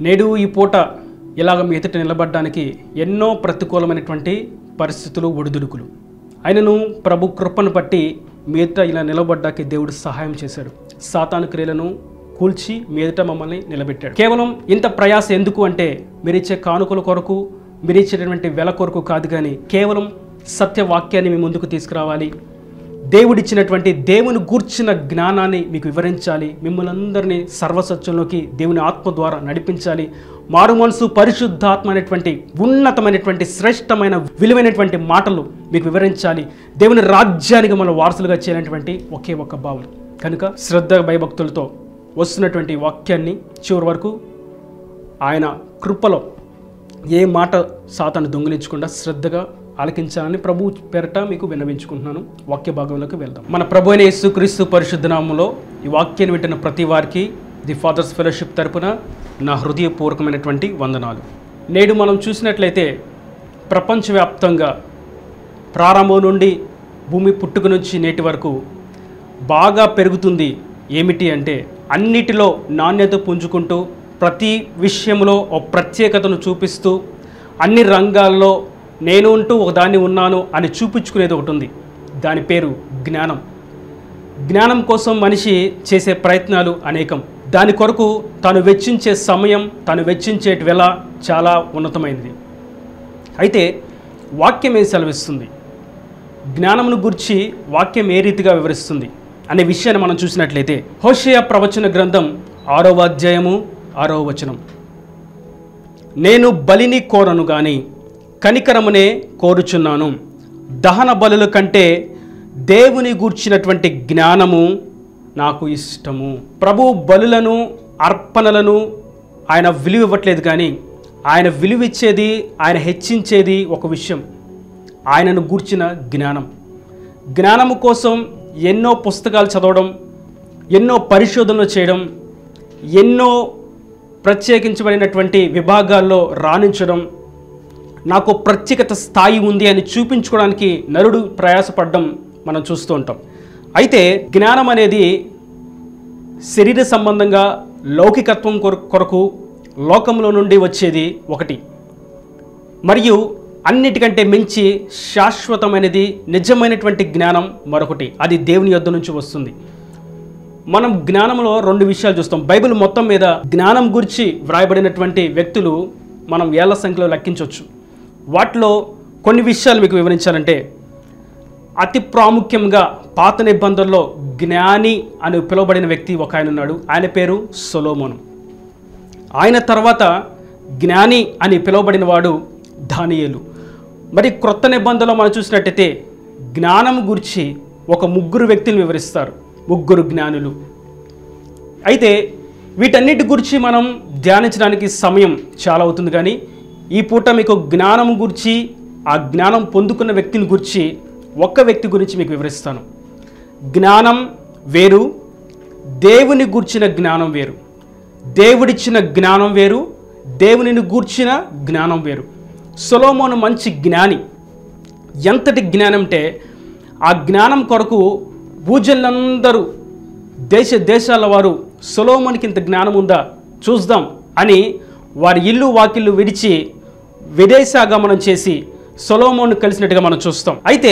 నేడు ఈ పూట ఇలాగ మీ ఎదుట నిలబడడానికి ఎన్నో ప్రతికూలమైనటువంటి పరిస్థితులు ఒడిదుడుకులు ఆయనను ప్రభు కృపను బట్టి మీ ఎదుట ఇలా నిలబడ్డానికి దేవుడు సహాయం చేశాడు సాతాను క్రియలను కూల్చి మీ ఎదుట మమ్మల్ని నిలబెట్టాడు కేవలం ఇంత ప్రయాస ఎందుకు అంటే మీరిచ్చే కానుకల కొరకు మీరిచ్చేటటువంటి వెల కొరకు కాదు కానీ కేవలం సత్యవాక్యాన్ని మీ ముందుకు తీసుకురావాలి దేవుడిచ్చినటువంటి దేవుని గూర్చిన జ్ఞానాన్ని మీకు వివరించాలి మిమ్మల్ని అందరినీ సర్వసత్యంలోకి దేవుని ఆత్మ ద్వారా నడిపించాలి మారు మనసు పరిశుద్ధాత్మ అనేటువంటి ఉన్నతమైనటువంటి శ్రేష్టమైన విలువైనటువంటి మాటలు మీకు వివరించాలి దేవుని రాజ్యానికి మనం వారసులుగా చేయాలనేటువంటి ఒకే ఒక్క భావం కనుక శ్రద్ధ భయభక్తులతో వస్తున్నటువంటి వాక్యాన్ని చివరి వరకు ఆయన కృపలో ఏ మాట సాతాను దొంగిలించకుండా శ్రద్ధగా ఆలకించాలని ప్రభు పేరట మీకు విన్నవించుకుంటున్నాను వాక్య భాగంలోకి వెళ్దాం మన ప్రభు అయిన యేసుక్రీస్తు పరిశుద్ధ నామంలో ఈ వాక్యాన్ని వింటున్న ప్రతి వారికి ది ఫాదర్స్ ఫెలోషిప్ తరపున నా హృదయపూర్వకమైనటువంటి వందనాలు నేడు మనం చూసినట్లయితే ప్రపంచవ్యాప్తంగా ప్రారంభం నుండి భూమి పుట్టుక నుంచి నేటి వరకు బాగా పెరుగుతుంది ఏమిటి అంటే అన్నిటిలో నాణ్యత పుంజుకుంటూ ప్రతి విషయంలో ఒక ప్రత్యేకతను చూపిస్తూ అన్ని రంగాల్లో నేను ఉంటూ ఒకదాన్ని ఉన్నాను అని చూపించుకునేది ఒకటి ఉంది దాని పేరు జ్ఞానం జ్ఞానం కోసం మనిషి చేసే ప్రయత్నాలు అనేకం దాని కొరకు తాను వెచ్చించే సమయం తాను వెచ్చించే వెల చాలా ఉన్నతమైనది అయితే వాక్యం ఏం సెలవిస్తుంది జ్ఞానమును గురించి వాక్యం ఏ రీతిగా వివరిస్తుంది అనే విషయాన్ని మనం చూసినట్లయితే హోషయ ప్రవచన గ్రంథం ఆరవ అధ్యాయము ఆరవ వచనం నేను బలిని కోరను గాని కనికరమునే కోరుచున్నాను దహన బలుల కంటే దేవుని గూర్చినటువంటి జ్ఞానము నాకు ఇష్టము ప్రభు బలులను అర్పణలను ఆయన విలువ ఇవ్వట్లేదు కానీ ఆయన విలువిచ్చేది ఆయన హెచ్చించేది ఒక విషయం ఆయనను గూర్చిన జ్ఞానం జ్ఞానము కోసం ఎన్నో పుస్తకాలు చదవడం ఎన్నో పరిశోధనలు చేయడం ఎన్నో ప్రత్యేకించబడినటువంటి విభాగాల్లో రాణించడం నాకు ప్రత్యేకత స్థాయి ఉంది అని చూపించుకోవడానికి నరుడు ప్రయాసపడడం మనం చూస్తూ ఉంటాం అయితే జ్ఞానం అనేది శరీర సంబంధంగా లౌకికత్వం కొర- కొరకు లోకంలో నుండి వచ్చేది ఒకటి మరియు అన్నిటికంటే మించి శాశ్వతమైనది నిజమైనటువంటి జ్ఞానం మరొకటి అది దేవుని యొద్ద నుంచి వస్తుంది మనం జ్ఞానంలో రెండు విషయాలు చూస్తాం బైబిల్ మొత్తం మీద జ్ఞానం గురించి వ్రాయబడినటువంటి వ్యక్తులు మనం వేల సంఖ్యలో లెక్కించవచ్చు వాటిలో కొన్ని విషయాలు మీకు వివరించాలంటే అతి ప్రాముఖ్యంగా పాత నిబంధనలో జ్ఞాని అని పిలువబడిన వ్యక్తి ఒక ఆయన ఉన్నాడు ఆయన పేరు సొలోమోను ఆయన తర్వాత జ్ఞాని అని పిలువబడిన వాడు దానియేలు మరి క్రొత్త నిబంధనలో మనం చూసినట్టయితే జ్ఞానం గురించి ఒక ముగ్గురు వ్యక్తులు వివరిస్తారు ముగ్గురు జ్ఞానులు అయితే వీటన్నిటి గురించి మనం ధ్యానించడానికి సమయం చాలా అవుతుంది కానీ ఈ పూట మీకు జ్ఞానం గురించి ఆ జ్ఞానం పొందుకున్న వ్యక్తిని గురించి ఒక్క వ్యక్తి గురించి మీకు వివరిస్తాను జ్ఞానం వేరు దేవుని గూర్చిన జ్ఞానం వేరు దేవుడిచ్చిన జ్ఞానం వేరు దేవునిని గూర్చిన జ్ఞానం వేరు సొలోమోను మంచి జ్ఞాని ఎంతటి జ్ఞానం అంటే ఆ జ్ఞానం కొరకు భూజనులందరూ దేశ దేశాల వారు సొలోమోనికి ఇంత జ్ఞానం ఉందా చూద్దాం అని వారి ఇల్లు వాకిళ్ళు విడిచి విదేశాగమనం చేసి సొలోమోను కలిసినట్టుగా మనం చూస్తాం అయితే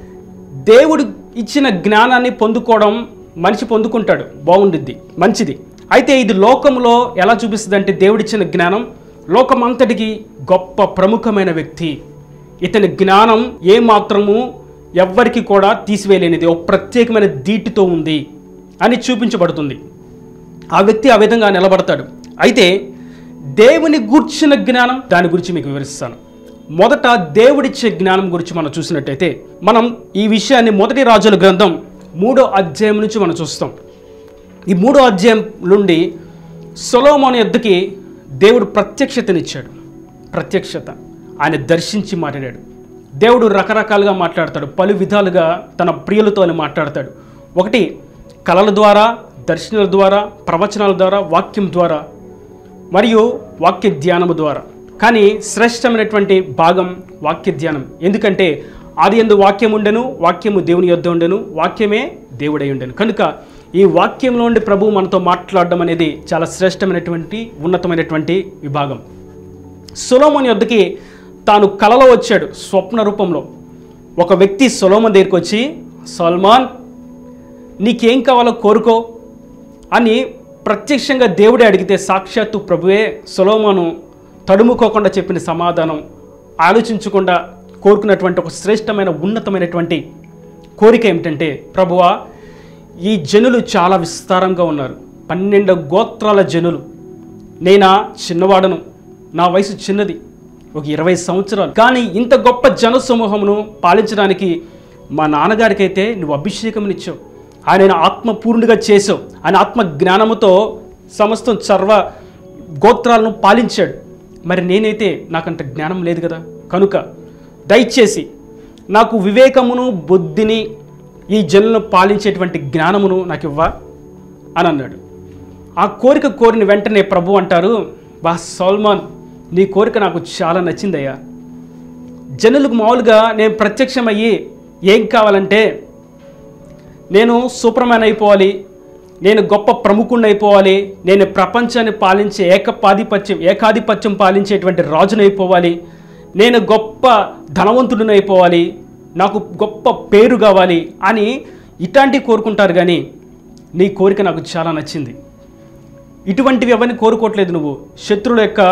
దేవుడు ఇచ్చిన జ్ఞానాన్ని పొందుకోవడం మనిషి పొందుకుంటాడు బాగుండిద్ది మంచిది అయితే ఇది లోకంలో ఎలా చూపిస్తుంది అంటే దేవుడిచ్చిన జ్ఞానం లోకమంతటికి గొప్ప ప్రముఖమైన వ్యక్తి ఇతని జ్ఞానం ఏ మాత్రము ఎవ్వరికి కూడా తీసివేయలేనిది ఒక ప్రత్యేకమైన దీటితో ఉంది అని చూపించబడుతుంది ఆ వ్యక్తి ఆ విధంగా నిలబడతాడు అయితే దేవుని గూర్చిన జ్ఞానం దాని గురించి మీకు వివరిస్తాను మొదట దేవుడిచ్చే జ్ఞానం గురించి మనం చూసినట్టయితే మనం ఈ విషయాన్ని మొదటి రాజుల గ్రంథం మూడో అధ్యాయం నుంచి మనం చూస్తాం ఈ మూడో అధ్యాయం నుండి సొలోమోని యొద్దకి దేవుడు ప్రత్యక్షతనిచ్చాడు ప్రత్యక్షత ఆయన దర్శించి మాట్లాడాడు దేవుడు రకరకాలుగా మాట్లాడతాడు పలు విధాలుగా తన ప్రియులతో అని మాట్లాడతాడు ఒకటి కళల ద్వారా దర్శనాల ద్వారా ప్రవచనాల ద్వారా వాక్యం ద్వారా మరియు వాక్య ధ్యానము ద్వారా కానీ శ్రేష్టమైనటువంటి భాగం వాక్య ధ్యానం ఎందుకంటే ఆది ఎందు వాక్యం ఉండెను వాక్యము దేవుని యొద్ద ఉండెను వాక్యమే దేవుడై ఉండెను కనుక ఈ వాక్యంలో ఉండి ప్రభు మనతో మాట్లాడడం అనేది చాలా శ్రేష్టమైనటువంటి ఉన్నతమైనటువంటి విభాగం సొలోమోన్ యొద్దకి తాను కలలో వచ్చాడు స్వప్న రూపంలో ఒక వ్యక్తి సొలోమన్ దగ్గరికి వచ్చి సల్మాన్ నీకేం కావాలో కోరుకో అని ప్రత్యక్షంగా దేవుడే అడిగితే సాక్షాత్తు ప్రభువే సొలోమోను తడుముకోకుండా చెప్పిన సమాధానం ఆలోచించకుండా కోరుకున్నటువంటి ఒక శ్రేష్టమైన ఉన్నతమైనటువంటి కోరిక ఏమిటంటే ప్రభువా ఈ జనులు చాలా విస్తారంగా ఉన్నారు పన్నెండు గోత్రాల జనులు నేనా చిన్నవాడను నా వయసు చిన్నది ఒక ఇరవై సంవత్సరాలు కానీ ఇంత గొప్ప జన సమూహమును పాలించడానికి మా నాన్నగారికైతే నువ్వు అభిషేకమునిచ్చావు ఆయన ఆత్మపూర్ణుడిగా చేసావు ఆయన ఆత్మ జ్ఞానముతో సమస్తం సర్వ గోత్రాలను పాలించాడు మరి నేనైతే నాకంత జ్ఞానం లేదు కదా కనుక దయచేసి నాకు వివేకమును బుద్ధిని ఈ జనులను పాలించేటువంటి జ్ఞానమును నాకు ఇవ్వా అని అన్నాడు ఆ కోరిక కోరిన వెంటనే ప్రభు అంటారు బా సల్మాన్ నీ కోరిక నాకు చాలా నచ్చిందయ్యా జనులకు మామూలుగా నేను ప్రత్యక్షమయ్యి ఏం కావాలంటే నేను సూపర్మ్యాన్ అయిపోవాలి నేను గొప్ప ప్రముఖుడిని అయిపోవాలి నేను ప్రపంచాన్ని పాలించే ఏకపాధిపత్యం ఏకాధిపత్యం పాలించేటువంటి రాజుని అయిపోవాలి నేను గొప్ప ధనవంతుడిని అయిపోవాలి నాకు గొప్ప పేరు కావాలి అని ఇట్లాంటివి కోరుకుంటారు కానీ నీ కోరిక నాకు చాలా నచ్చింది ఇటువంటివి ఎవరిని కోరుకోవట్లేదు నువ్వు శత్రువుల యొక్క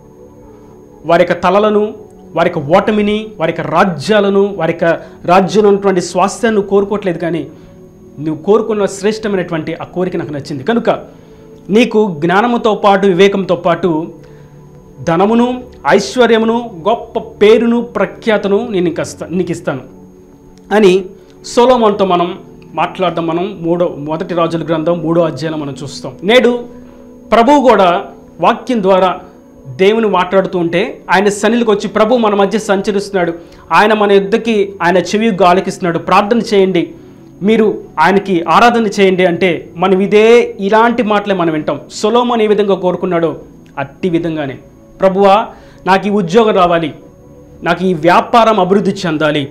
వారి యొక్క తలలను వారి యొక్క ఓటమిని వారి యొక్క రాజ్యాలను వారి యొక్క రాజ్యంలో ఉన్నటువంటి స్వాస్థ్యాన్ని నువ్వు కోరుకోవట్లేదు కానీ నువ్వు కోరుకున్న శ్రేష్టమైనటువంటి ఆ కోరిక నాకు నచ్చింది కనుక నీకు జ్ఞానముతో పాటు వివేకంతో పాటు ధనమును ఐశ్వర్యమును గొప్ప పేరును ప్రఖ్యాతను నేను నీకు ఇస్తా నీకు ఇస్తాను అని సోలోమన్తో మనం మాట్లాడడం మనం మూడో మొదటి రాజుల గ్రంథం మూడో అధ్యాయం మనం చూస్తాం నేడు ప్రభువు కూడా వాక్యం ద్వారా దేవుని మాట్లాడుతూ ఉంటే ఆయన సన్నిధికి వచ్చి ప్రభు మన మధ్య సంచరిస్తున్నాడు ఆయన మన యుద్ధకి ఆయన చెవి గాలికిస్తున్నాడు ప్రార్థన చేయండి మీరు ఆయనకి ఆరాధన చేయండి అంటే మనం ఇదే ఇలాంటి మాటలే మనం వింటాం సొలోమన్ ఏ విధంగా కోరుకున్నాడో అట్టి విధంగానే ప్రభువా నాకు ఈ ఉద్యోగం రావాలి నాకు ఈ వ్యాపారం అభివృద్ధి చెందాలి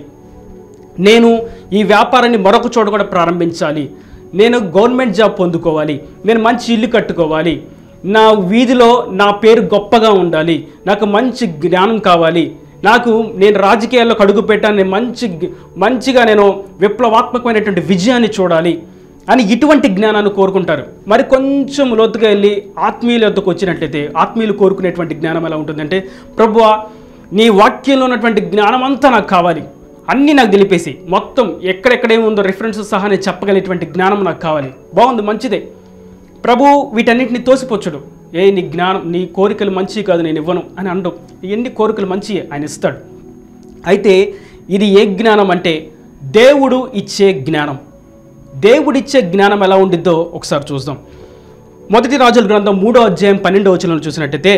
నేను ఈ వ్యాపారాన్ని మరొక చోట కూడా ప్రారంభించాలి నేను గవర్నమెంట్ జాబ్ పొందుకోవాలి నేను మంచి ఇల్లు కట్టుకోవాలి నా వీధిలో నా పేరు గొప్పగా ఉండాలి నాకు మంచి జ్ఞానం కావాలి నాకు నేను రాజకీయాల్లో కడుగు పెట్టాను నేను మంచి మంచిగా నేను విప్లవాత్మకమైనటువంటి విజయాన్ని చూడాలి అని ఇటువంటి జ్ఞానాన్ని కోరుకుంటారు మరి కొంచెం లోతుగా వెళ్ళి ఆత్మీయుల వద్దకు వచ్చినట్లయితే ఆత్మీయులు కోరుకునేటువంటి జ్ఞానం ఎలా ఉంటుందంటే ప్రభువా నీ వాక్యంలో ఉన్నటువంటి జ్ఞానం అంతా నాకు కావాలి అన్నీ నాకు తెలిపేసి మొత్తం ఎక్కడెక్కడేమి ఉందో రిఫరెన్స్ సహా నేను చెప్పగలిగేటువంటి జ్ఞానం నాకు కావాలి బాగుంది మంచిదే ప్రభు వీటన్నిటిని తోసిపోచ్చడు ఏ నీ జ్ఞానం నీ కోరికలు మంచివి కాదు నేను ఇవ్వను అని అనడం ఎన్ని కోరికలు మంచియే ఆయన ఇస్తాడు అయితే ఇది ఏ జ్ఞానం అంటే దేవుడు ఇచ్చే జ్ఞానం దేవుడిచ్చే జ్ఞానం ఎలా ఉండిద్దో ఒకసారి చూద్దాం మొదటి రాజుల గ్రంథం మూడో అధ్యాయం పన్నెండో వచనంలో చూసినట్టయితే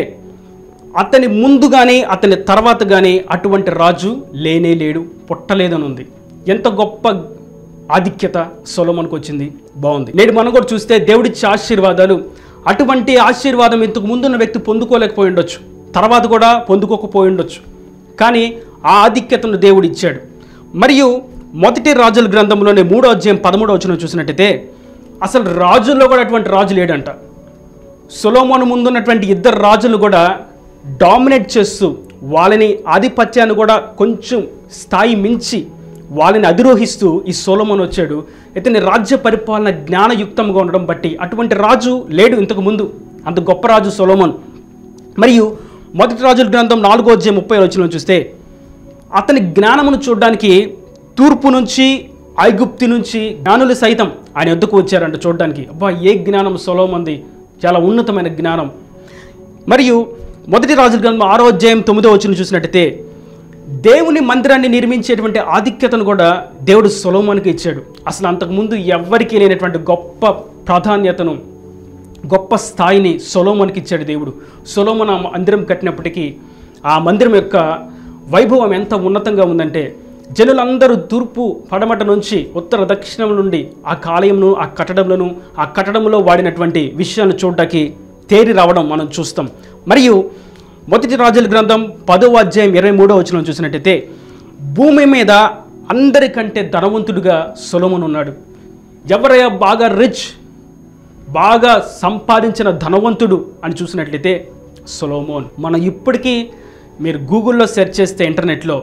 అతని ముందు కానీ అతని తర్వాత కానీ అటువంటి రాజు లేనే లేడు పుట్టలేదని ఉంది ఎంత గొప్ప ఆధిక్యత సొలమన్కి వచ్చింది బాగుంది నేడు మనం కూడా చూస్తే దేవుడిచ్చే ఆశీర్వాదాలు అటువంటి ఆశీర్వాదం ఇంతకు ముందున్న వ్యక్తి పొందుకోలేకపోయి ఉండొచ్చు తర్వాత కూడా పొందుకోకపోయి ఉండొచ్చు కానీ ఆ ఆధిక్యతను దేవుడు ఇచ్చాడు మరియు మొదటి రాజుల గ్రంథంలోనే మూడో అధ్యాయం పదమూడో వచ్చిన చూసినట్టయితే అసలు రాజుల్లో కూడా అటువంటి రాజు లేడంట సొలోమోను ముందున్నటువంటి ఇద్దరు రాజులు కూడా డామినేట్ చేస్తూ వాళ్ళని ఆధిపత్యాన్ని కూడా కొంచెం స్థాయి మించి వాళ్ళని అధిరోహిస్తూ ఈ సోలమోన్ వచ్చాడు ఇతని రాజ్య పరిపాలన జ్ఞానయుక్తంగా ఉండడం బట్టి అటువంటి రాజు లేడు ఇంతకు ముందు అంత గొప్ప రాజు సొలోమోన్ మరియు మొదటి రాజుల గ్రంథం నాలుగో అధ్యాయం ముప్పై వచ్చిన చూస్తే అతని జ్ఞానమును చూడడానికి తూర్పు నుంచి ఐగుప్తి నుంచి జ్ఞానులు సైతం ఆయన ఎద్దుకు వచ్చారంట చూడడానికి అబ్బా ఏ జ్ఞానం సొలోమంది చాలా ఉన్నతమైన జ్ఞానం మరియు మొదటి రాజుల గ్రంథం ఆరో అధ్యాయం తొమ్మిదో వచ్చిన చూసినట్టయితే దేవుని మందిరాన్ని నిర్మించేటువంటి ఆధిక్యతను కూడా దేవుడు సొలోమోనికి ఇచ్చాడు అసలు అంతకుముందు ఎవ్వరికీ లేనటువంటి గొప్ప ప్రాధాన్యతను గొప్ప స్థాయిని సొలోమోనికి ఇచ్చాడు దేవుడు సొలోమోన్ ఆ మందిరం కట్టినప్పటికీ ఆ మందిరం యొక్క వైభవం ఎంత ఉన్నతంగా ఉందంటే జనులందరూ తూర్పు పడమట నుంచి ఉత్తర దక్షిణం నుండి ఆ కాలయంను ఆ కట్టడంలోను ఆ కట్టడంలో వాడినటువంటి విషయాన్ని చూడడానికి తేరి రావడం మనం చూస్తాం మరియు మొదటి రాజుల గ్రంథం పదో అధ్యాయం ఇరవై మూడో వచ్చిన చూసినట్టయితే భూమి మీద అందరికంటే ధనవంతుడిగా సొలొమోను ఉన్నాడు ఎవరయ్యా బాగా రిచ్ బాగా సంపాదించిన ధనవంతుడు అని చూసినట్లయితే సొలోమోన్ మనం ఇప్పటికీ మీరు గూగుల్లో సెర్చ్ చేస్తే ఇంటర్నెట్లో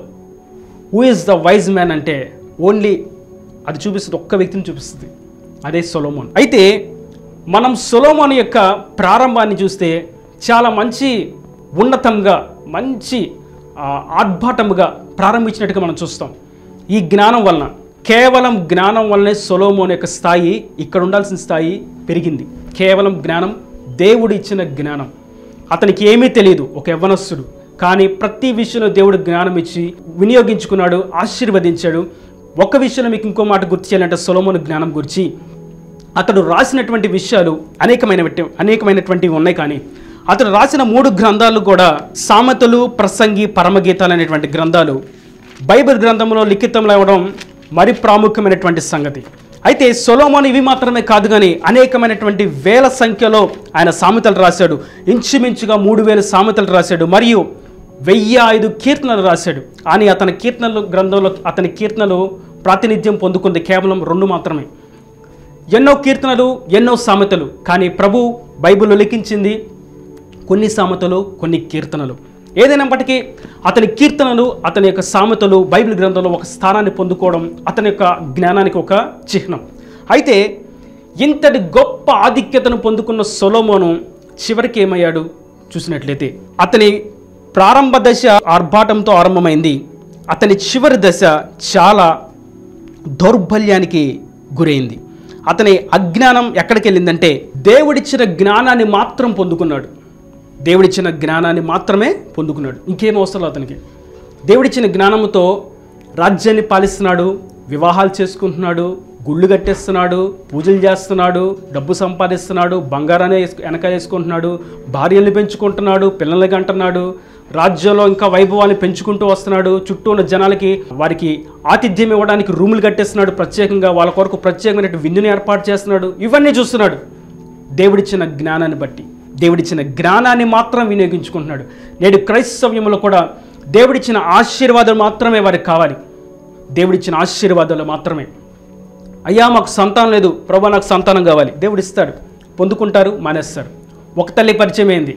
who is the wise man అంటే ఓన్లీ అది చూపిస్తుంది ఒక్క వ్యక్తిని చూపిస్తుంది అదే సొలోమోన్ అయితే మనం సొలోమోన్ యొక్క ప్రారంభాన్ని చూస్తే చాలా మంచి ఉన్నతంగా మంచి ఆ, ఆర్భాటముగా ప్రారంభించినట్టుగా మనం చూస్తాం ఈ జ్ఞానం వలన కేవలం జ్ఞానం వల్లనే సొలోమోన్ యొక్క స్థాయి ఇక్కడ ఉండాల్సిన స్థాయి పెరిగింది కేవలం జ్ఞానం దేవుడు ఇచ్చిన జ్ఞానం అతనికి ఏమీ తెలియదు ఒక యవ్వనస్తుడు కానీ ప్రతి విషయంలో దేవుడు జ్ఞానం ఇచ్చి వినియోగించుకున్నాడు ఆశీర్వదించాడు ఒక విషయంలో మీకు ఇంకో మాట గుర్తు చేయాలంటే సొలోమోను జ్ఞానం గురించి అతడు రాసినటువంటి విషయాలు అనేకమైన అనేకమైనటువంటివి ఉన్నాయి కానీ అతడు రాసిన మూడు గ్రంథాలు కూడా సామెతలు ప్రసంగి పరమగీతాలు అనేటువంటి గ్రంథాలు బైబిల్ గ్రంథంలో లిఖితంలో ఇవ్వడం మరి ప్రాముఖ్యమైనటువంటి సంగతి అయితే సొలోమోన్ ఇవి మాత్రమే కాదు కానీ అనేకమైనటువంటి వేల సంఖ్యలో ఆయన సామెతలు రాశాడు ఇంచుమించుగా మూడు వేల సామెతలు రాశాడు మరియు వెయ్యి ఐదు కీర్తనలు రాశాడు అని అతని కీర్తనలు గ్రంథంలో అతని కీర్తనలు ప్రాతినిధ్యం పొందుకుంది కేవలం రెండు మాత్రమే ఎన్నో కీర్తనలు ఎన్నో సామెతలు కానీ ప్రభు బైబిల్లో లిఖించింది కొన్ని సామెతలు కొన్ని కీర్తనలు ఏదైనప్పటికీ అతని కీర్తనలు అతని యొక్క సామెతలు బైబిల్ గ్రంథంలో ఒక స్థానాన్ని పొందుకోవడం అతని యొక్క జ్ఞానానికి ఒక చిహ్నం అయితే ఇంతటి గొప్ప ఆధిక్యతను పొందుకున్న సొలోమోను చివరికి ఏమయ్యాడు చూసినట్లయితే అతని ప్రారంభ దశ ఆర్భాటంతో ఆరంభమైంది అతని చివరి దశ చాలా దౌర్బల్యానికి గురైంది అతని అజ్ఞానం ఎక్కడికి వెళ్ళిందంటే దేవుడిచ్చిన జ్ఞానాన్ని మాత్రం పొందుకున్నాడు దేవుడిచ్చిన జ్ఞానాన్ని మాత్రమే పొందుకున్నాడు ఇంకేం అవసరం లేదు అతనికి దేవుడిచ్చిన జ్ఞానంతో రాజ్యాన్ని పాలిస్తున్నాడు వివాహాలు చేసుకుంటున్నాడు గుళ్ళు కట్టేస్తున్నాడు పూజలు చేస్తున్నాడు డబ్బు సంపాదిస్తున్నాడు బంగారాన్ని వేసుకు- వెనక వేసుకుంటున్నాడు భార్యల్ని పెంచుకుంటున్నాడు పిల్లల్ని కంటున్నాడు రాజ్యంలో ఇంకా వైభవాన్ని పెంచుకుంటూ వస్తున్నాడు చుట్టూ ఉన్న జనాలకి వారికి ఆతిథ్యం ఇవ్వడానికి రూములు కట్టేస్తున్నాడు ప్రత్యేకంగా వాళ్ళ కొరకు ప్రత్యేకమైన విందుని ఏర్పాటు చేస్తున్నాడు ఇవన్నీ చూస్తున్నాడు దేవుడిచ్చిన జ్ఞానాన్ని బట్టి దేవుడిచ్చిన జ్ఞానాన్ని మాత్రం వినియోగించుకుంటున్నాడు నేడు క్రైస్తవ్యంలో కూడా దేవుడిచ్చిన ఆశీర్వాదాలు మాత్రమే వారికి కావాలి దేవుడిచ్చిన ఆశీర్వాదాలు మాత్రమే అయ్యా మాకు సంతానం లేదు ప్రభా నాకు సంతానం కావాలి దేవుడు ఇస్తాడు పొందుకుంటారు మానేస్తారు ఒక తల్లి పరిచయం అయింది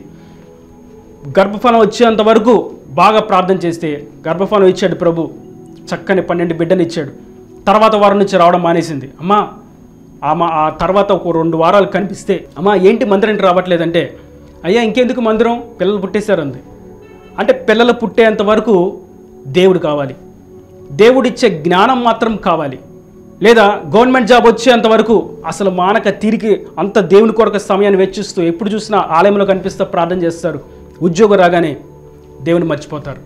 గర్భఫలం వచ్చేంత వరకు బాగా ప్రార్థన చేస్తే గర్భఫలం ఇచ్చాడు ప్రభు చక్కని పన్నెండు బిడ్డని ఇచ్చాడు తర్వాత వారం నుంచి రావడం మానేసింది అమ్మా ఆమె ఆ తర్వాత ఒక రెండు వారాలు కనిపిస్తే అమ్మా ఏంటి మందిరానికి రావట్లేదంటే అయ్యా ఇంకెందుకు మందిరం పిల్లలు పుట్టేశారు అంది అంటే పిల్లలు పుట్టేంత వరకు దేవుడు కావాలి దేవుడిచ్చే జ్ఞానం మాత్రం కావాలి లేదా గవర్నమెంట్ జాబ్ వచ్చేంత వరకు అసలు మానక తిరిగి అంత దేవుని కొరకు సమయాన్ని వెచ్చిస్తూ ఎప్పుడు చూసినా ఆలయంలో కనిపిస్తూ ప్రార్థన చేస్తారు ఉద్యోగం రాగానే దేవుని మర్చిపోతారు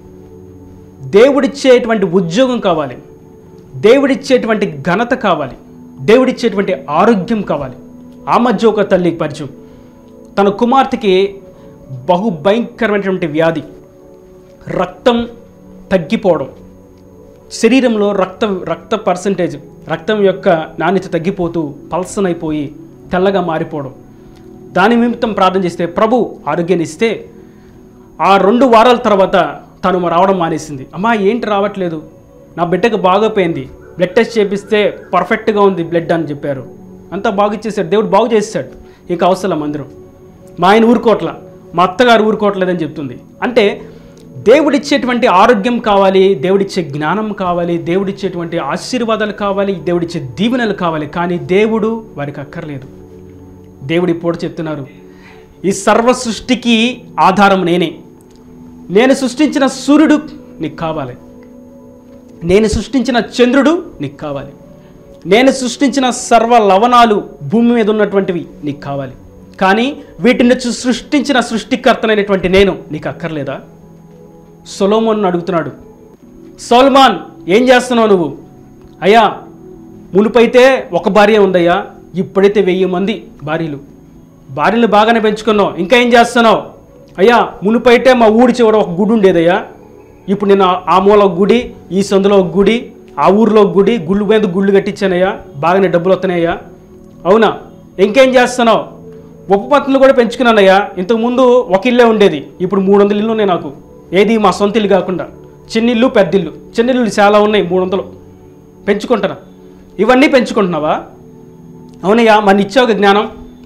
దేవుడిచ్చేటువంటి ఉద్యోగం కావాలి దేవుడిచ్చేటువంటి ఘనత కావాలి దేవుడిచ్చేటువంటి ఆరోగ్యం కావాలి ఆ మధ్య ఒక తల్లికి పరిచయం తన కుమార్తెకి బహు భయంకరమైనటువంటి వ్యాధి రక్తం తగ్గిపోవడం శరీరంలో రక్త రక్త పర్సంటేజ్ రక్తం యొక్క నాణ్యత తగ్గిపోతూ పల్సన్ అయిపోయి తెల్లగా మారిపోవడం దాని నిమిత్తం ప్రార్థన చేస్తే ప్రభు ఆరోగ్యాన్ని ఇస్తే ఆ రెండు వారాల తర్వాత తను రావడం మానేసింది అమ్మా ఏంటి రావట్లేదు నా బిడ్డకు బాగోపోయింది బ్లడ్ టెస్ట్ చేపిస్తే పర్ఫెక్ట్గా ఉంది బ్లడ్ అని చెప్పారు అంతా బాగు చేశాడు దేవుడు బాగు చేశాడు ఇక అవసరం మందిరం మా ఆయన ఊరుకోట్ల మా అత్తగారు ఊరుకోవట్లేదని చెప్తుంది అంటే దేవుడిచ్చేటువంటి ఆరోగ్యం కావాలి దేవుడిచ్చే జ్ఞానం కావాలి దేవుడిచ్చేటువంటి ఆశీర్వాదాలు కావాలి దేవుడిచ్చే దీవెనలు కావాలి కానీ దేవుడు వారికి అక్కర్లేదు దేవుడు ఇప్పుడు చెప్తున్నారు ఈ సర్వ సృష్టికి ఆధారం నేనే నేను సృష్టించిన సూర్యుడు నీకు కావాలి నేను సృష్టించిన చంద్రుడు నీకు కావాలి నేను సృష్టించిన సర్వ లవణాలు భూమి మీద ఉన్నటువంటివి నీకు కావాలి కానీ వీటిని చు- సృష్టించిన సృష్టికర్తనైనటువంటి నేను నీకు అక్కర్లేదా సొలోమోన్ అడుగుతున్నాడు సోల్మాన్ ఏం చేస్తున్నావు నువ్వు అయ్యా మునుపైతే ఒక భార్య ఉందయ్యా ఇప్పుడైతే వెయ్యి మంది భార్యలు భార్యలు బాగానే పెంచుకున్నావు ఇంకా ఏం చేస్తున్నావు అయ్యా మునుపైతే మా ఊరి చివర ఒక గుడి ఉండేదయ్యా ఇప్పుడు నేను ఆ- ఆ మూల ఒక గుడి ఈ సందులో ఒక గుడి ఆ ఊరిలో ఒక గుడి గుళ్ళు మీద గుళ్ళు కట్టించానయ్యా బాగానే డబ్బులు వస్తున్నాయ్యా అవునా ఇంకేం చేస్తున్నావు ఉపపత్తులు కూడా పెంచుకున్నానయ్యా ఇంతకుముందు ఒక ఇల్లే ఉండేది ఇప్పుడు మూడు వందల ఇల్లు ఉన్నాయి నాకు ఏది మా సొంత ఇల్లు కాకుండా చిన్నిల్లు పెద్దిల్లు చిన్నిల్లు చాలా ఉన్నాయి మూడు వందలు పెంచుకుంటారా ఇవన్నీ పెంచుకుంటున్నావా అవునయ్యా మన ఇచ్చావు జ్ఞానం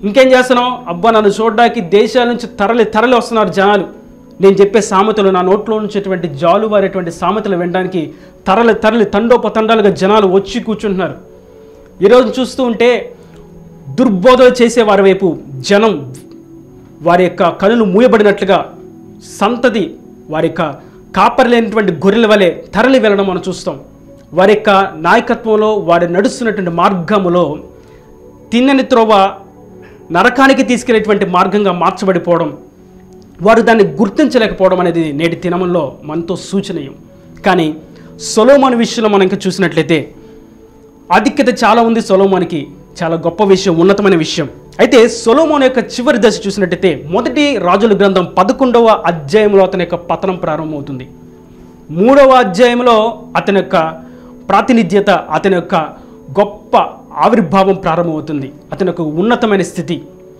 ఇంకేం చేస్తున్నావు అబ్బా నన్ను చూడడానికి దేశాల నుంచి తరలి తరలి వస్తున్నారు జనాలు నేను చెప్పే సామెతలు నా నోట్లో నుంచేటువంటి జాలు వారేటువంటి సామెతలు వినడానికి తరలి తరలి తండోపతండాలుగా జనాలు వచ్చి కూర్చుంటున్నారు ఈరోజు చూస్తూ ఉంటే దుర్బోధలు చేసే వారి వైపు జనం వారి యొక్క కనులు మూయబడినట్లుగా సంతతి వారి యొక్క కాపరలేనటువంటి గొర్రెల వలె తరలి వెళ్ళడం మనం చూస్తాం వారి యొక్క నాయకత్వంలో వారి నడుస్తున్నటువంటి మార్గములో తిన్నని త్రోవ నరకానికి తీసుకెళ్లేటువంటి మార్గంగా మార్చబడిపోవడం వారు దాన్ని గుర్తించలేకపోవడం అనేది నేటి దినములో మనతో సూచనీయం కానీ సొలోమోన్ విషయంలో మనం ఇంకా చూసినట్లయితే ఆధిక్యత చాలా ఉంది సొలోమోనికి చాలా గొప్ప విషయం ఉన్నతమైన విషయం అయితే సొలోమోన్ యొక్క చివరి దశ చూసినట్టయితే మొదటి రాజుల గ్రంథం పదకొండవ అధ్యాయంలో అతని యొక్క పతనం ప్రారంభమవుతుంది మూడవ అధ్యాయంలో అతని యొక్క ప్రాతినిధ్యత అతని యొక్క గొప్ప ఆవిర్భావం ప్రారంభమవుతుంది అతని యొక్క ఉన్నతమైన స్థితి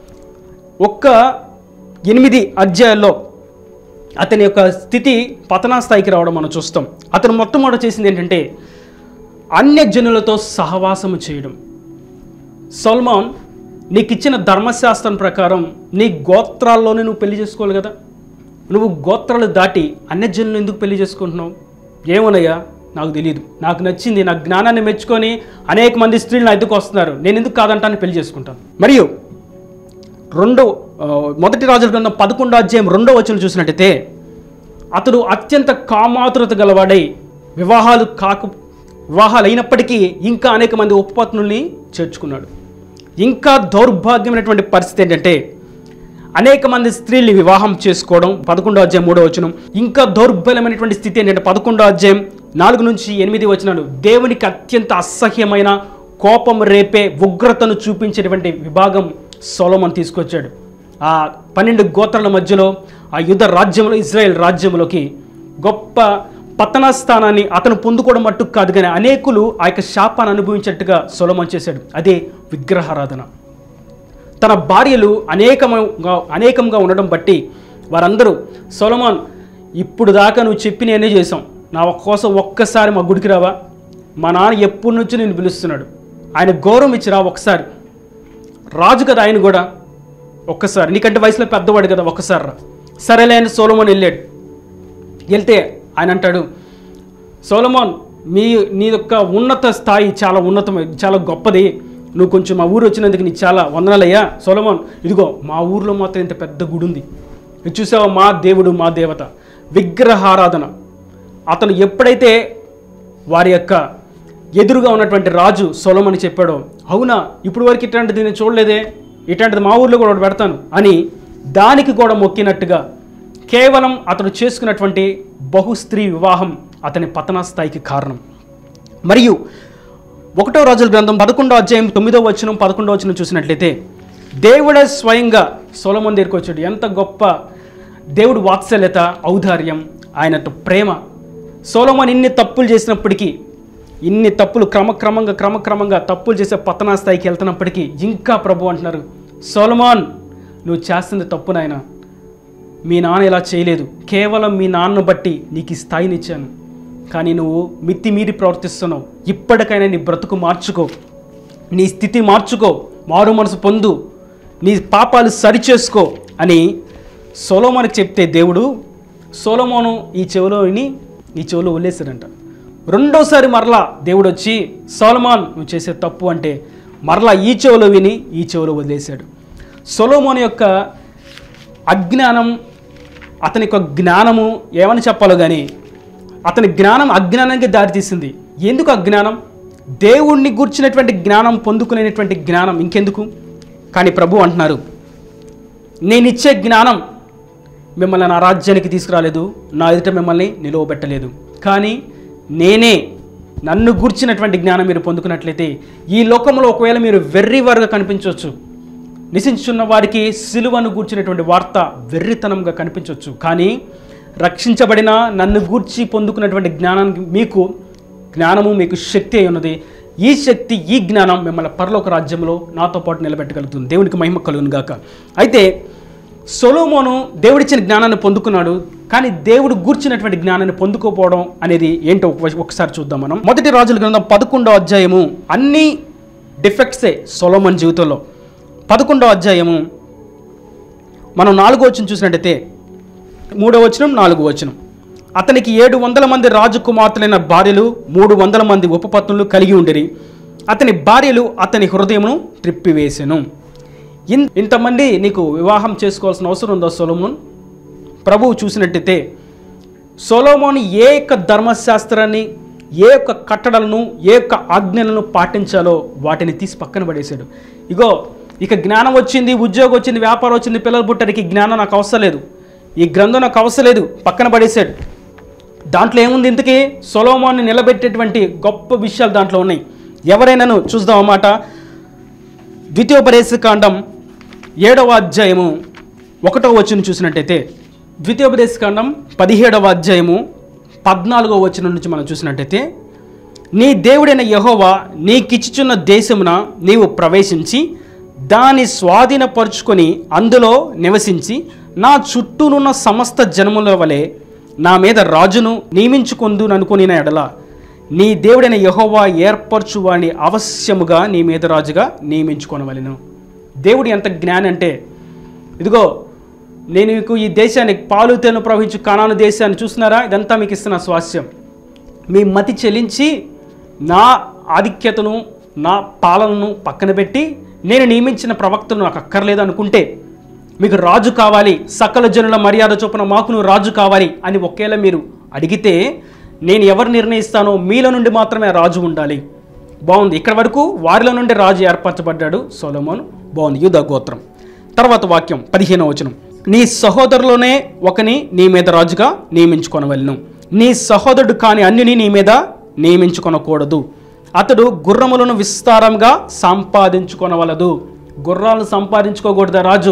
ఒక్క ఎనిమిది అధ్యాయాల్లో అతని యొక్క స్థితి పతనా స్థాయికి రావడం మనం చూస్తాం అతను మొట్టమొదటి చేసింది ఏంటంటే అన్య జనులతో సహవాసము చేయడం సల్మాన్ నీకు ఇచ్చిన ధర్మశాస్త్రం ప్రకారం నీ గోత్రాల్లోనే నువ్వు పెళ్లి చేసుకోవాలి కదా నువ్వు గోత్రాలు దాటి అన్యజనులు ఎందుకు పెళ్లి చేసుకుంటున్నావు ఏమోనయ్యా నాకు తెలియదు నాకు నచ్చింది నా జ్ఞానాన్ని మెచ్చుకొని అనేక మంది స్త్రీలు నా ఎదుకు వస్తున్నారు నేను ఎందుకు కాదంటాను పెళ్లి చేసుకుంటాను మరియు రెండో ఆ, మొదటి రాజుల గ్రంథం పదకొండో అధ్యాయం రెండో వచనం చూసినట్టయితే అతడు అత్యంత కామాతురత గలవాడై వివాహాలు కాకు వివాహాలు అయినప్పటికీ ఇంకా అనేక మంది ఉపపత్నుల్ని చేర్చుకున్నాడు ఇంకా దౌర్భాగ్యమైనటువంటి పరిస్థితి ఏంటంటే అనేక మంది స్త్రీల్ని వివాహం చేసుకోవడం పదకొండో అధ్యాయం మూడో వచనం ఇంకా దౌర్బల్యమైనటువంటి స్థితి ఏంటంటే పదకొండో అధ్యాయం నాలుగు నుంచి ఎనిమిది వచనాలు దేవునికి అత్యంత అసహ్యమైన కోపం రేపే ఉగ్రతను చూపించేటువంటి విభాగం సొలోమన్ తీసుకొచ్చాడు ఆ పన్నెండు గోత్రాల మధ్యలో ఆ యుద్ధ రాజ్యంలో ఇజ్రాయెల్ రాజ్యంలోకి గొప్ప పతన స్థానాన్ని అతను పొందుకోవడం మట్టుకు కాదు కానీ అనేకులు ఆ యొక్క శాపాన్ని అనుభవించేట్టుగా సొలమన్ చేశాడు అదే విగ్రహారాధన తన భార్యలు అనేకముగా అనేకంగా ఉండడం బట్టి వారందరూ సొలమాన్ ఇప్పుడు దాకా నువ్వు చెప్పి నేనే చేసాం నా కోసం ఒక్కసారి మా గుడికి రావా మా నాన్న ఎప్పటి నుంచి నేను పిలుస్తున్నాడు ఆయన గౌరవం ఇచ్చిరా ఒక్కసారి రాజు కదా ఆయన కూడా ఒక్కసారి నీకంటే వయసులో పెద్దవాడు కదా ఒక్కసారి రా సరేలే అని సోలమోన్ వెళ్ళాడు వెళ్తే ఆయన అంటాడు సోలమోన్ మీ నీ యొక్క ఉన్నత స్థాయి చాలా ఉన్నతమై చాలా గొప్పది నువ్వు కొంచెం మా ఊరు వచ్చినందుకు నీకు చాలా వందనాలయ్యా సోలమోన్ ఇదిగో మా ఊర్లో మాత్రం ఇంత పెద్ద గుడి ఉంది ఇది చూసావా మా దేవుడు మా దేవత విగ్రహారాధన అతను ఎప్పుడైతే వారి యొక్క ఎదురుగా ఉన్నటువంటి రాజు సొలమని చెప్పాడో అవునా ఇప్పుడు వరకు ఇట్లాంటిది నేను చూడలేదే ఇట్లాంటిది మా ఊర్లో కూడా ఒకటి పెడతాను అని దానికి కూడా మొక్కినట్టుగా కేవలం అతను చేసుకున్నటువంటి బహుస్త్రీ వివాహం అతని పతన స్థాయికి కారణం మరియు ఒకటో రాజుల గ్రంథం పదకొండో అధ్యాయం తొమ్మిదో వచనం పదకొండో వచనం చూసినట్లయితే దేవుడే స్వయంగా సొలమన్ దగ్గరికి వచ్చాడు ఎంత గొప్ప దేవుడు వాత్సల్యత ఔదార్యం ఆయనతో ప్రేమ సోలమన్ ఇన్ని తప్పులు చేసినప్పటికీ ఇన్ని తప్పులు క్రమక్రమంగా క్రమక్రమంగా తప్పులు చేసే పతనా స్థాయికి వెళ్తున్నప్పటికీ ఇంకా ప్రభు అంటున్నారు సోలమాన్ నువ్వు చేస్తుంది తప్పు నాయనా మీ నాన్న ఇలా చేయలేదు కేవలం మీ నాన్నను బట్టి నీకు ఈ స్థాయిని ఇచ్చాను కానీ నువ్వు మిత్తి మీరి ప్రవర్తిస్తున్నావు ఇప్పటికైనా నీ బ్రతుకు మార్చుకో నీ స్థితి మార్చుకో మారు మనసు పొందు నీ పాపాలు సరిచేసుకో అని సొలోమోనికి చెప్తే దేవుడు సొలోమోను ఈ చెవిలో విని ఈ చెవిలో వదిలేశాడంట రెండోసారి మరలా దేవుడు వచ్చి సోలమాన్ నువ్వు చేసే తప్పు అంటే మరలా ఈ చెవిలో విని ఈ చెవిలో వదిలేశాడు సొలోమోన్ యొక్క అజ్ఞానం అతని యొక్క జ్ఞానము ఏమని చెప్పాలో కానీ అతని జ్ఞానం అజ్ఞానానికి దారితీసింది ఎందుకు అజ్ఞానం దేవుణ్ణి గూర్చినటువంటి జ్ఞానం పొందుకునేటువంటి జ్ఞానం ఇంకెందుకు కానీ ప్రభు అంటున్నారు నేను ఇచ్చే జ్ఞానం మిమ్మల్ని నా రాజ్యానికి తీసుకురాలేదు నా ఎదుట మిమ్మల్ని నిలువబెట్టలేదు కానీ నేనే నన్ను గూర్చినటువంటి జ్ఞానం మీరు పొందుకున్నట్లయితే ఈ లోకంలో ఒకవేళ మీరు వెర్రివారుగా కనిపించవచ్చు నిశించున్న వారికి సిలువను గూర్చినటువంటి వార్త వెర్రితనంగా కనిపించవచ్చు కానీ రక్షించబడిన నన్ను గూర్చి పొందుకున్నటువంటి జ్ఞానానికి మీకు జ్ఞానము మీకు శక్తి అయి ఉన్నది ఈ శక్తి ఈ జ్ఞానం మిమ్మల్ని పరలోక రాజ్యంలో నాతో పాటు నిలబెట్టగలుగుతుంది దేవునికి మహిమ కలుగును గాక అయితే సొలోమోను దేవుడిచ్చిన జ్ఞానాన్ని పొందుకున్నాడు కానీ దేవుడు గూర్చినటువంటి జ్ఞానాన్ని పొందుకోపోవడం అనేది ఏంటో ఒక- ఒకసారి చూద్దాం మనం మొదటి రాజుల గ్రంథం పదకొండో అధ్యాయము అన్ని డిఫెక్ట్సే సొలోమోన్ జీవితంలో పదకొండవ అధ్యాయము మనం నాలుగో వచనం చూసినట్టయితే మూడో వచనం నాలుగో వచనం అతనికి ఏడు వందల మంది రాజకుమార్తెలైన భార్యలు మూడు వందల మంది ఉపపత్నులు కలిగి ఉండిరి అతని భార్యలు అతని హృదయమును త్రిప్పివేసెను ఇన్ ఇంతమంది నీకు వివాహం చేసుకోవాల్సిన అవసరం ఉందో సొలమున్ ప్రభువు చూసినట్టయితే సొలోమోని ఏ యొక్క ధర్మశాస్త్రాన్ని ఏ యొక్క కట్టడలను ఏ యొక్క ఆజ్ఞలను పాటించాలో వాటిని తీసి పక్కన పడేశాడు ఇగో ఇక జ్ఞానం వచ్చింది ఉద్యోగం వచ్చింది వ్యాపారం వచ్చింది పిల్లలు పుట్టడానికి జ్ఞానం నాకు అవసరం లేదు ఈ గ్రంథం నాకు అవసరం లేదు పక్కన పడేశాడు దాంట్లో ఏముంది ఇంతకీ సొలోమోన్ని నిలబెట్టేటువంటి గొప్ప విషయాలు దాంట్లో ఉన్నాయి ఎవరైనాను చూద్దాం అన్నమాట ద్వితీయోపదేశకాండం ఏడవ అధ్యాయము ఒకటో వచ్చిన చూసినట్టయితే ద్వితీయోపదేశకాండం పదిహేడవ అధ్యాయము పద్నాలుగో వచనం నుంచి మనం చూసినట్టయితే నీ దేవుడైన యహోవా నీకిచ్చుచున్న దేశమున నీవు ప్రవేశించి దాన్ని స్వాధీనపరుచుకొని అందులో నివసించి నా చుట్టూనున్న సమస్త జనముల వలె నా మీద రాజును నియమించుకొందు అనుకుని ఎడల నీ దేవుడైన యహోవా ఏర్పరచువాని అవశ్యముగా నీ మీద రాజుగా నియమించుకొనవలెను దేవుడు ఎంత జ్ఞాని అంటే ఇదిగో నేను మీకు ఈ దేశాన్ని పాలు తేను ప్రవహించు కానాను దేశాన్ని చూస్తున్నారా ఇదంతా మీకు ఇస్తున్న స్వాస్యం మీ మతి చెల్లించి నా ఆధిక్యతను నా పాలనను పక్కన పెట్టి నేను నియమించిన ప్రవక్తను నాకు అక్కర్లేదు అనుకుంటే మీకు రాజు కావాలి సకల జనుల మర్యాద చొప్పున మాకు నువ్వు రాజు కావాలి అని ఒకేలా మీరు అడిగితే నేను ఎవరు నిర్ణయిస్తానో మీలో నుండి మాత్రమే ఆ రాజు ఉండాలి బాగుంది ఇక్కడ వరకు వారిలో నుండి రాజు ఏర్పరచబడ్డాడు సొలమోన్ బాగుంది యూద గోత్రం తర్వాత వాక్యం పదిహేనవ వచనం నీ సహోదరులోనే ఒకని నీ మీద రాజుగా నియమించుకొనవలను నీ సహోదరుడు కాని అన్యుని నీ మీద నియమించుకొనకూడదు అతడు గుర్రములను విస్తారంగా సంపాదించుకొనవలదు గుర్రాలను సంపాదించుకోకూడదా రాజు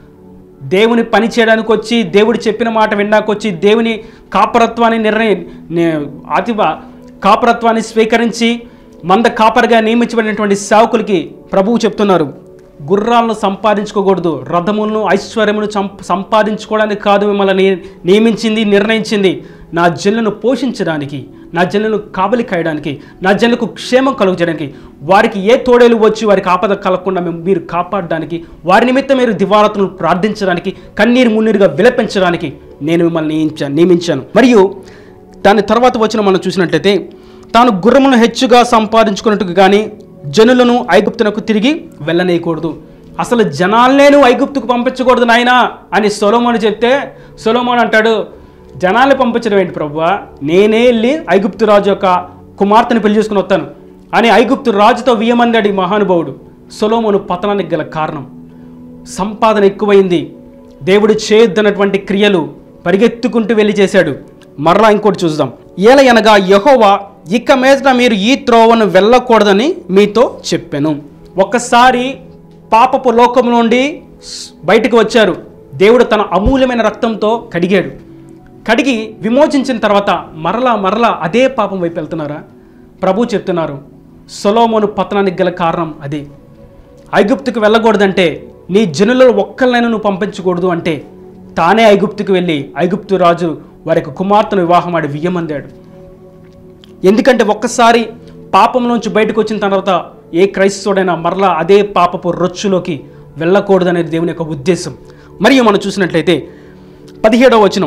దేవుని పని చేయడానికి వచ్చి దేవుడు చెప్పిన మాట విన్నాకొచ్చి దేవుని కాపరత్వాన్ని నిర్ణయ ని- అతి కాపరత్వాన్ని స్వీకరించి మంద కాపరిగా నియమించబడినటువంటి సేవకులకి ప్రభువు చెప్తున్నారు గుర్రాలను సంపాదించుకోకూడదు రథములను ఐశ్వర్యమును చంప సంపాదించుకోవడానికి కాదు మిమ్మల్ని ని- నియమించింది నిర్ణయించింది నా జనులను పోషించడానికి నా జనులను కాబలి కాయడానికి నా జనులకు క్షేమం కలుగజేయడానికి వారికి ఏ తోడేలు వచ్చి వారికి ఆపద కలగకుండా మేము మీరు కాపాడడానికి వారి నిమిత్తం మీరు దివారతను ప్రార్థించడానికి కన్నీరు మున్నీరుగా విలపించడానికి నేను మిమ్మల్ని నియమించాను నియమించాను మరియు దాని తర్వాత వచ్చిన మనం చూసినట్లయితే తాను గుర్రములను హెచ్చుగా సంపాదించుకున్నట్టుగా కానీ జనులను ఐగుప్తునకు తిరిగి వెళ్ళనీయకూడదు అసలు జనాలనే నువ్వు ఐగుప్తుకు పంపించకూడదు నాయనా అని సొలోమోని చెప్తే సొలోమోన్ అంటాడు జనాల్ని పంపించడం ఏంటి ప్రభువా నేనే వెళ్ళి ఐగుప్తు రాజు యొక్క కుమార్తెను పెళ్లి చేసుకుని వస్తాను అని ఐగుప్తు రాజుతో వియమందాడు ఈ మహానుభావుడు సొలోమోను పతనానికి గల కారణం సంపాదన ఎక్కువైంది దేవుడు చేయొద్దన్నటువంటి క్రియలు పరిగెత్తుకుంటూ వెళ్ళి చేశాడు మరలా ఇంకోటి చూద్దాం ఏలయనగా యహోవా ఇక మీదట మీరు ఈ త్రోవను వెళ్ళకూడదని మీతో చెప్పాను ఒక్కసారి పాపపు లోకం నుండి స్- బయటకు వచ్చారు దేవుడు తన అమూల్యమైన రక్తంతో కడిగాడు కడిగి విమోచించిన తర్వాత మరలా మరలా అదే పాపం వైపు వెళ్తున్నారా ప్రభు చెప్తున్నారు సొలోమోను పతనానికి గల కారణం అదే ఐగుప్తుకు వెళ్ళకూడదంటే నీ జనులలో ఒక్కరినైనా నువ్వు పంపించకూడదు అంటే తానే ఐగుప్తుకు వెళ్ళి ఐగుప్తు రాజు వారి యొక్క కుమార్తెను వివాహమాడి వియ్యమందాడు ఎందుకంటే ఒక్కసారి పాపంలోంచి బయటకు వచ్చిన తర్వాత ఏ క్రైస్తవుడైనా మరలా అదే పాపపు రొచ్చులోకి వెళ్ళకూడదనేది దేవుని యొక్క ఉద్దేశం మరియు మనం చూసినట్లయితే పదిహేడవ వచనం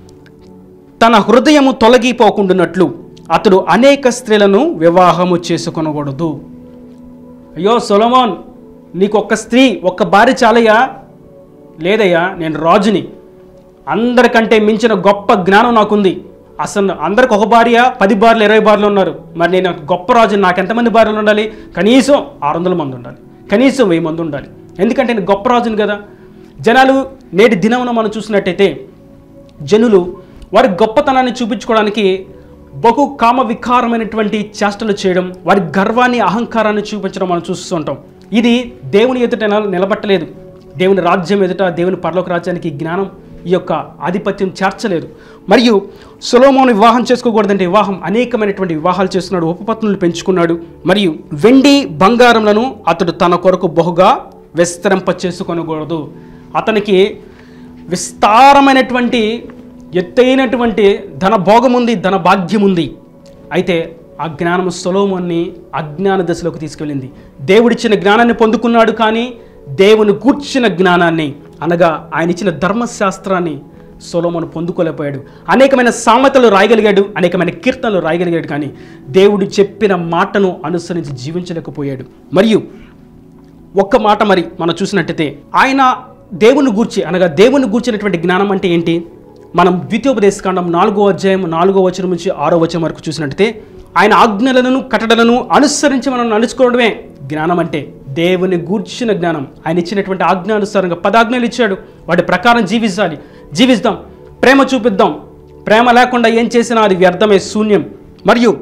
తన హృదయము తొలగిపోకుండానట్లు అతడు అనేక స్త్రీలను వివాహము చేసుకొనకూడదు అయ్యో సొలమోన్ నీకు ఒక్క స్త్రీ ఒక్క భార్య చాలయ్యా లేదయ్యా నేను రాజుని అందరికంటే మించిన గొప్ప జ్ఞానం నాకుంది అసలు అందరికి ఒక భార్య పది భార్యలు ఇరవై భార్యలు ఉన్నారు మరి నేను గొప్ప రాజు నాకు ఎంతమంది భార్యలు ఉండాలి కనీసం ఆరు వందల మంది ఉండాలి కనీసం వెయ్యి మంది ఉండాలి ఎందుకంటే నేను గొప్ప రాజుని కదా జనాలు నేటి దినమున మనం చూసినట్టయితే జనులు వారి గొప్పతనాన్ని చూపించుకోవడానికి బహు కామ వికారమైనటువంటి చేష్టలు చేయడం వారి గర్వాన్ని అహంకారాన్ని చూపించడం మనం చూస్తూ ఉంటాం ఇది దేవుని ఎదుట నిల- నిలబట్టలేదు దేవుని రాజ్యం ఎదుట దేవుని పరలోక రాజ్యానికి ఈ జ్ఞానం ఈ యొక్క ఆధిపత్యం చేర్చలేదు మరియు సులోమోను వివాహం చేసుకోకూడదంటే వివాహం అనేకమైనటువంటి వివాహాలు చేస్తున్నాడు ఉపపత్నులు పెంచుకున్నాడు మరియు వెండి బంగారములను అతడు తన కొరకు బహుగా విస్తరింప చేసుకొనకూడదు అతనికి విస్తారమైనటువంటి ఎత్తైనటువంటి ధన భోగం ఉంది ధన భాగ్యం ఉంది అయితే ఆ జ్ఞానం సొలోమోన్ని అజ్ఞాన దశలోకి తీసుకెళ్ళింది దేవుడిచ్చిన జ్ఞానాన్ని పొందుకున్నాడు కానీ దేవుని కూర్చిన జ్ఞానాన్ని అనగా ఆయన ఇచ్చిన ధర్మశాస్త్రాన్ని సొలోమోను పొందుకోలేకపోయాడు అనేకమైన సామెతలు రాయగలిగాడు అనేకమైన కీర్తనలు రాయగలిగాడు కానీ దేవుడు చెప్పిన మాటను అనుసరించి జీవించలేకపోయాడు మరియు ఒక్క మాట మరి మనం చూసినట్టయితే ఆయన దేవుని గూర్చి అనగా దేవుని గూర్చినటువంటి జ్ఞానం అంటే ఏంటి మనం ద్వితీయోపదేశకాండం నాలుగో అధ్యాయం నాలుగో వచనం నుంచి ఆరో వచనం వరకు చూసినట్టయితే ఆయన ఆజ్ఞలను కట్టడలను అనుసరించి మనం నడుచుకోవడమే జ్ఞానం అంటే దేవుని గూర్చిన జ్ఞానం ఆయన ఇచ్చినటువంటి ఆజ్ఞానుసారంగా పదాజ్ఞలు ఇచ్చాడు వాటి ప్రకారం జీవించాలి జీవిస్తాం ప్రేమ చూపిద్దాం ప్రేమ లేకుండా ఏం చేసినా అది వ్యర్థమే శూన్యం మరియు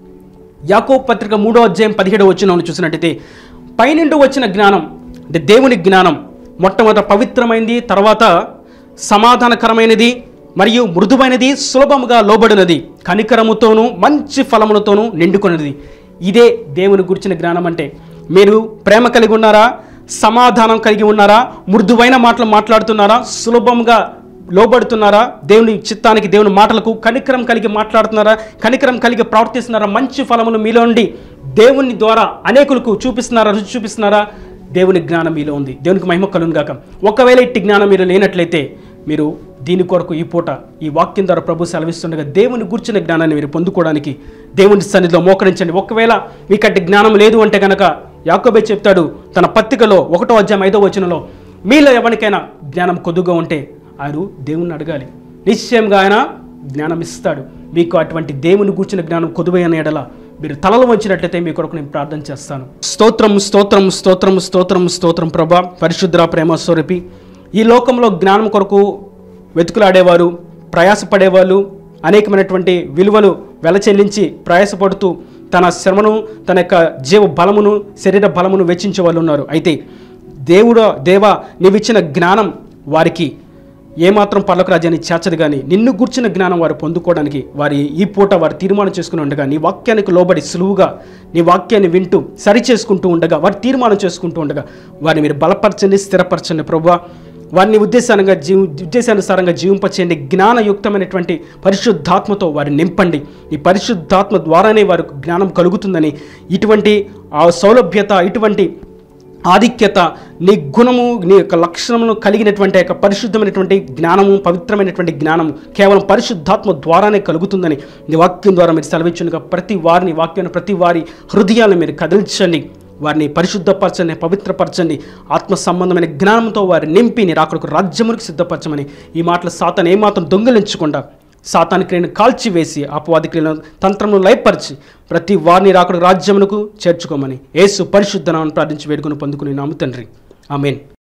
యాకోబ్ పత్రిక మూడో అధ్యాయం పదిహేడో వచ్చిన చూసినట్టయితే పైనుండి వచ్చిన జ్ఞానం అంటే దేవుని జ్ఞానం మొట్టమొదట పవిత్రమైనది తర్వాత సమాధానకరమైనది మరియు మృదువైనది సులభముగా లోబడినది కనికరముతోనూ మంచి ఫలములతోనూ నిండుకున్నది ఇదే దేవుని గురించిన జ్ఞానం అంటే మీరు ప్రేమ కలిగి ఉన్నారా సమాధానం కలిగి ఉన్నారా మృదువైన మాటలు మాట్లాడుతున్నారా సులభంగా లోబడుతున్నారా దేవుని చిత్తానికి దేవుని మాటలకు కనికరం కలిగి మాట్లాడుతున్నారా కనికరం కలిగి ప్రవర్తిస్తున్నారా మంచి ఫలములు మీలో ఉండి దేవుని ద్వారా అనేకులకు చూపిస్తున్నారా రుచి చూపిస్తున్నారా దేవుని జ్ఞానం మీలో ఉంది దేవునికి మహిమ కలుగును గాక ఒకవేళ ఇట్టి జ్ఞానం మీరు లేనట్లయితే మీరు దీని కొరకు ఈ పూట ఈ వాక్యం ద్వారా ప్రభు సెలవిస్తుండగా దేవుని గుర్చిన జ్ఞానాన్ని మీరు పొందుకోవడానికి దేవుని సన్నిధిలో మోకరించండి ఒకవేళ మీకు అట్టి జ్ఞానం లేదు అంటే కనుక యాకోబే చెప్తాడు తన పత్రికలో ఒకటో అధ్యాయం ఐదో వచనంలో మీలో ఎవరికైనా జ్ఞానం కొద్దుగా ఉంటే ఆయన దేవుణ్ణి అడగాలి నిశ్చయంగా ఆయన జ్ఞానం ఇస్తాడు మీకు అటువంటి దేవుని కూర్చిన జ్ఞానం కొదువైన ఎడల మీరు తలలు వంచినట్లయితే మీ కొరకు నేను ప్రార్థన చేస్తాను స్తోత్రం స్తోత్రం స్తోత్రం స్తోత్రం స్తోత్రం ప్రభా పరిశుద్ర ప్రేమ స్వరూపి ఈ లోకంలో జ్ఞానం కొరకు వెతుకులాడేవారు ప్రయాసపడేవాళ్ళు అనేకమైనటువంటి విలువలు వెలచెల్లించి ప్రయాసపడుతూ తన శ్రమను తన యొక్క జీవ బలమును శరీర బలమును వెచ్చించే వాళ్ళు ఉన్నారు అయితే దేవుడు దేవా నీవిచ్చిన జ్ఞానం వారికి ఏమాత్రం పర్లకు రాజ్యాన్ని చేర్చదు కానీ నిన్ను గుర్చిన జ్ఞానం వారు పొందుకోవడానికి వారి ఈ పూట వారు తీర్మానం చేసుకుని ఉండగా నీ వాక్యానికి లోబడి సులువుగా నీ వాక్యాన్ని వింటూ సరి చేసుకుంటూ ఉండగా వారు తీర్మానం చేసుకుంటూ ఉండగా వారిని మీరు బలపరచండి స్థిరపరచండి ప్రభు వారిని ఉద్దేశానుగా జీవి ఉద్దేశానుసారంగా జీవింపచేయండి జ్ఞానయుక్తమైనటువంటి పరిశుద్ధాత్మతో వారిని నింపండి ఈ పరిశుద్ధాత్మ ద్వారానే వారికి జ్ఞానం కలుగుతుందని ఇటువంటి ఆ సౌలభ్యత ఇటువంటి ఆధిక్యత నీ గుణము నీ యొక్క లక్షణమును కలిగినటువంటి యొక్క పరిశుద్ధమైనటువంటి జ్ఞానము పవిత్రమైనటువంటి జ్ఞానము కేవలం పరిశుద్ధాత్మ ద్వారానే కలుగుతుందని నీ వాక్యం ద్వారా మీరు సెలవిచ్చునుగా ప్రతి వారిని వాక్యాన్ని ప్రతి వారి హృదయాలను మీరు కదిల్చండి వారిని పరిశుద్ధపరచండి పవిత్రపరచండి ఆత్మ సంబంధమైన జ్ఞానంతో వారి నింపి నీ రాకడకు రాజ్యమునికి సిద్ధపరచమని ఈ మాటలు సాతాను ఏమాత్రం దొంగిలించకుండా సాతాని క్రియను కాల్చివేసి అపవాది క్రియలను తంత్రమును లయపరిచి ప్రతి వారిని రాకడ రాజ్యమునకు చేర్చుకోమని యేసు పరిశుద్ధనాన్ని ప్రార్థించి వేడుకొని పొందుకుని నాము తండ్రి ఆమెన్